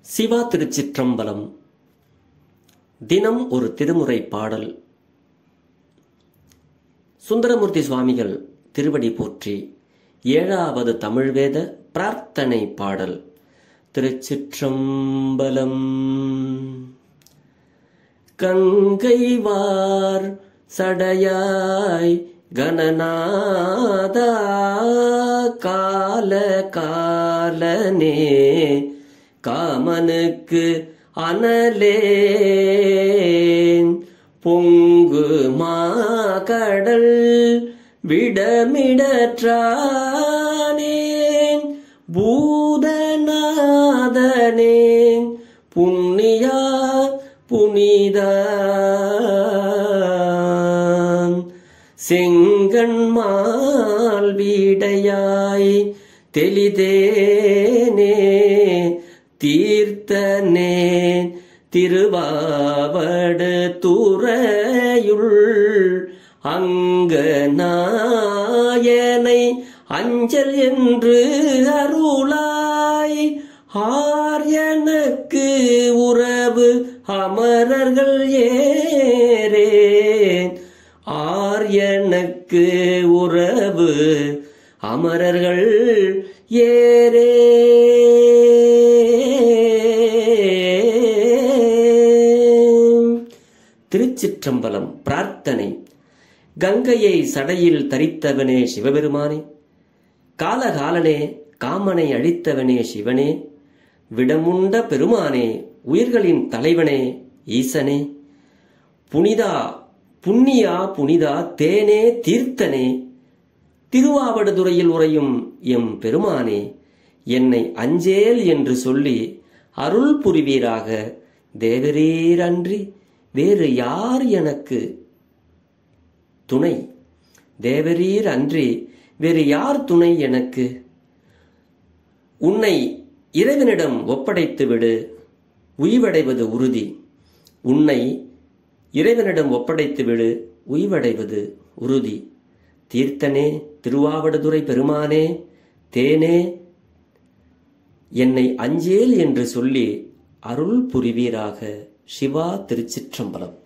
சிவா திருச்சிற்றம்பலம் தினம் ஒரு திருமுறை பாடல் சுந்தரமூர்த்தி சுவாமிகள் திருவடி போற்றி ஏழாவது தமிழ்வேத பிரார்த்தனை பாடல் திருச்சிற்றம்பலம் கங்கைவார் சடையாய் கணநாதா கால காலனே காமனுக்கு அனலேன் பொங்கு மாகடல் விடமிடற்றானேன் பூதநாதனேன் புண்ணியா புனிதான் செங்கண்மால் வீடையாய் தெளிதேனே தீர்த்தனே திருவாவடு துறையுள் அங்க நாயனை அஞ்சல் என்று அருளாய் ஆர் எனக்கு உறவு அமரர்கள் ஏரேன் ஆர் எனக்கு உறவு அமரர்கள் ஏரே திருச்சிற்றம்பலம் பிரார்த்தனை கங்கையை சடையில் தரித்தவனே சிவபெருமானே காலகாலனே காமனை அழித்தவனே சிவனே விடமுண்ட பெருமானே உயிர்களின் தலைவனே ஈசனே புனிதா புண்ணியா புனிதா தேனே தீர்த்தனே திருவாவடுதுறையில் உறையும் எம் பெருமானே என்னை அஞ்சேல் என்று சொல்லி அருள் புரிவீராக தேவரீரன்றி வேறு யார் எனக்கு துணை தேவரீர் அன்றி வேறு யார் துணை எனக்கு உன்னை இறைவனிடம் ஒப்படைத்து விடு உய்வடைவது உறுதி உன்னை இறைவனிடம் ஒப்படைத்து விடு உய்வடைவது உறுதி தீர்த்தனே திருவாவடுதுறை பெருமானே தேனே என்னை அஞ்சேல் என்று சொல்லி அருள் புரிவீராக சிவா திருச்சிற்றம்பலம்